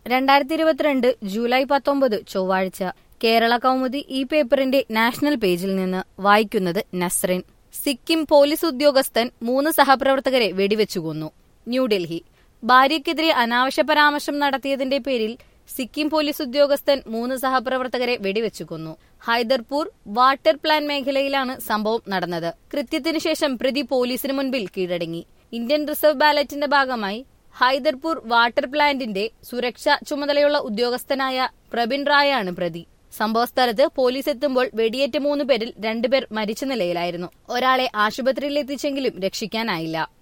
രണ്ടായിരത്തി ഇരുപത്തിരണ്ട് ജൂലൈ പത്തൊമ്പത് ചൊവ്വാഴ്ച കേരള കൗമുദി ഈ പേപ്പറിന്റെ നാഷണൽ പേജിൽ നിന്ന് വായിക്കുന്നത് നസ്റിൻ സിക്കിം പോലീസ് ഉദ്യോഗസ്ഥൻ മൂന്ന് സഹപ്രവർത്തകരെ വെടിവെച്ചു കൊന്നു ന്യൂഡൽഹി ഭാര്യയ്ക്കെതിരെ അനാവശ്യ പരാമർശം നടത്തിയതിന്റെ പേരിൽ സിക്കിം പോലീസ് ഉദ്യോഗസ്ഥൻ മൂന്ന് സഹപ്രവർത്തകരെ വെടിവെച്ചു കൊന്നു ഹൈദർപൂർ വാട്ടർ പ്ലാൻ മേഖലയിലാണ് സംഭവം നടന്നത് കൃത്യത്തിനു ശേഷം പ്രതി പോലീസിന് മുൻപിൽ കീഴടങ്ങി ഇന്ത്യൻ റിസർവ് ബാലറ്റിന്റെ ഭാഗമായി ഹൈദർപൂർ വാട്ടർ പ്ലാന്റിന്റെ സുരക്ഷാ ചുമതലയുള്ള ഉദ്യോഗസ്ഥനായ പ്രബിൻ റായാണ് പ്രതി സംഭവസ്ഥലത്ത് പോലീസ് എത്തുമ്പോൾ വെടിയേറ്റ മൂന്ന് പേരിൽ രണ്ടുപേർ മരിച്ച നിലയിലായിരുന്നു ഒരാളെ ആശുപത്രിയിൽ എത്തിച്ചെങ്കിലും രക്ഷിക്കാനായില്ല